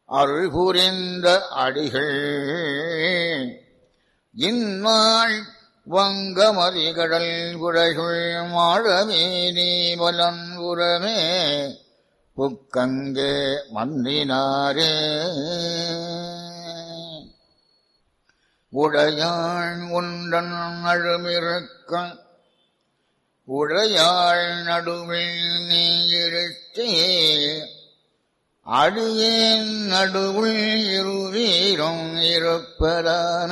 அருள் புரிந்த அடிகள் இந்நாள் வங்கமதிகடல் குடைகள் மாழமே நீவலன் உரமே புக்கங்கே மன்னினாரே உடையாள் உண்டன் அழுமிருக்க உடையாள் நடுவில் நீ இருத்தே அடியேன் நடுவுள் இருவீரும் இருப்பதான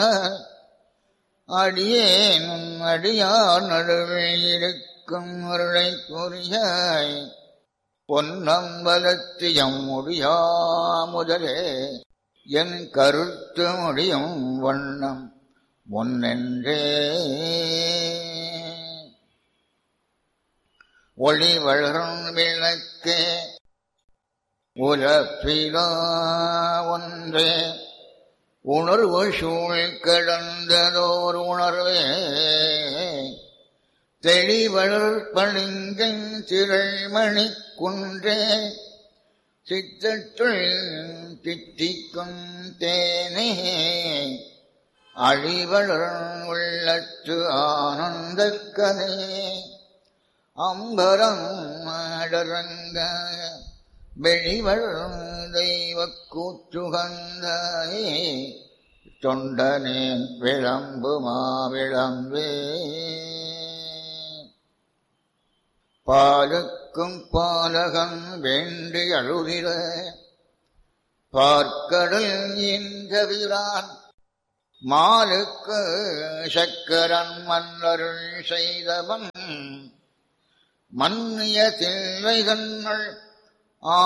அடியேன் அடியார் நடுவில் இருக்கும் அருளை புரியாய் பொன்னம்பலத்தியம் முடியா முதலே என் கருத்து முடியும் வண்ணம் முன்னென்றே ஒளி வளரும் விளக்கே உலப்பிலா ஒன்றே உணர்வு சூழ் கடந்ததோர் உணர்வே தெளிவளர் பளிங்கன் திரள்மணி குன்றே சித்தத்துள் தித்திக்கும் தேனே அழிவளர் உள்ளத்து ஆனந்தக்கனே அம்பரம் அடரங்க வெளிவளர் தெய்வ கூற்றுகந்தாயே தொண்டனே விளம்பு மாவிளம்பே பாலுக்கும் பாலகன் வேண்டி அழுதிட பார்க்கடல் என்கிறான் மாலுக்கு சக்கரன் மன்னருள் செய்தவன் மன்னிய தில்லைகண்ணள்